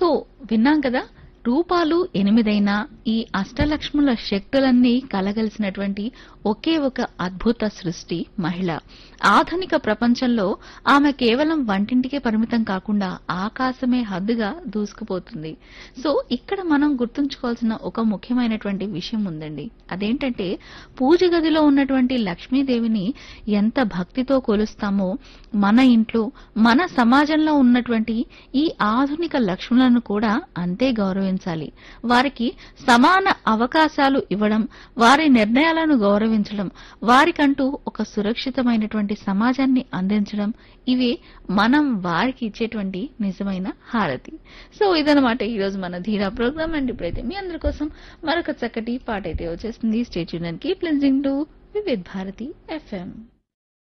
so విన్నాం కదా రూపాలు ఎనిమిదైనా ఈ అష్టలక్ష్ముల శక్తులన్నీ కలగలిసినటువంటి ఒకే ఒక అద్భుత సృష్టి మహిళ ఆధునిక ప్రపంచంలో ఆమె కేవలం వంటింటికే పరిమితం కాకుండా ఆకాశమే హద్దుగా దూసుకుపోతుంది సో ఇక్కడ మనం గుర్తుంచుకోవాల్సిన ఒక ముఖ్యమైనటువంటి విషయం ఉందండి అదేంటంటే పూజ గదిలో ఉన్నటువంటి లక్ష్మీదేవిని ఎంత భక్తితో కొలుస్తామో మన ఇంట్లో మన సమాజంలో ఉన్నటువంటి ఈ ఆధునిక లక్ష్ములను కూడా అంతే గౌరవించాలి వారికి సమాన అవకాశాలు ఇవ్వడం వారి నిర్ణయాలను గౌరవించడం వారికంటూ ఒక సురక్షితమైనటువంటి సమాజాన్ని అందించడం ఇవే మనం వారికి ఇచ్చేటువంటి నిజమైన హారతి సో ఇదనమాట ఈ రోజు మన ధీరా ప్రోగ్రామ్ అండ్ ఇప్పుడైతే మీ అందరి కోసం మరొక చక్కటి పాట అయితే వచ్చేస్తుంది stay tuned and keep listening to Vividh Bharati FM